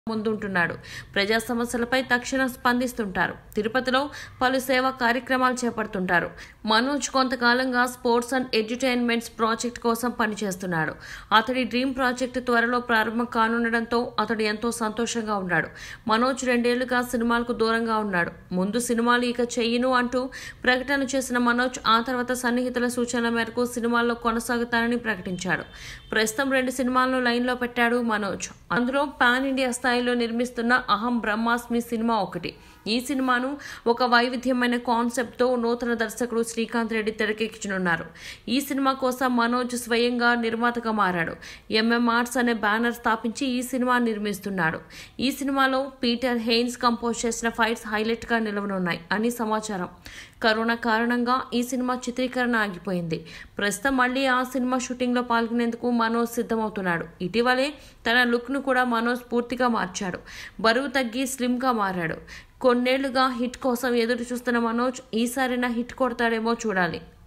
ముందుంటున్నాడు ప్రజా సమస్యలపై తక్షణం స్పందిస్తుంటారు తిరుపతిలో పలు సేవా కార్యక్రమాలు చేపడుతుంటారు మనోజ్ కొంతకాలంగా స్పోర్ట్స్ అండ్ ఎడ్యుటైన్మెంట్స్ ప్రాజెక్ట్ కోసం పనిచేస్తున్నాడు అతడి డ్రీమ్ ప్రాజెక్ట్ త్వరలో ప్రారంభం కానుండడంతో అతడు ఎంతో సంతోషంగా ఉన్నాడు మనోజ్ రెండేళ్లుగా సినిమాలకు దూరంగా ఉన్నాడు ముందు సినిమాలు ఇక చెయ్యను అంటూ ప్రకటన చేసిన మనోజ్ ఆ తర్వాత సన్నిహితుల సూచనల మేరకు సినిమాల్లో కొనసాగుతానని ప్రకటించాడు ప్రస్తుతం రెండు సినిమాలను లైన్లో పెట్టాడు మనోజ్ అందులో పాన్ ఇండియా స్థాయిలో నిర్మిస్తున్న అహం బ్రహ్మాస్మి సినిమా ఒకటి ఈ సినిమాను ఒక వైవిధ్యమైన కాన్సెప్ట్తో నూతన దర్శకుడు శ్రీకాంత్ రెడ్డి తెరకెక్కించనున్నారు ఈ సినిమా కోసం మనోజ్ స్వయంగా నిర్మాతగా మారాడు ఎంఎం ఆర్ట్స్ అనే బ్యానర్ స్థాపించి ఈ సినిమా నిర్మిస్తున్నాడు ఈ సినిమాలో పీటర్ హెయిన్స్ కంపోజ్ చేసిన ఫైట్స్ హైలైట్గా నిలవనున్నాయి అని సమాచారం కరోనా కారణంగా ఈ సినిమా చిత్రీకరణ ఆగిపోయింది ప్రస్తుతం మళ్ళీ ఆ సినిమా షూటింగ్లో పాల్గొనేందుకు మనోజ్ సిద్ధమవుతున్నాడు ఇటీవలే తన లుక్ను కూడా మనోజ్ పూర్తిగా మార్చాడు బరువు తగ్గి స్లిమ్గా మారాడు కొన్నేళ్లుగా హిట్ కోసం ఎదురు చూస్తున్న మనోజ్ ఈసారైనా హిట్ కొడతాడేమో చూడాలి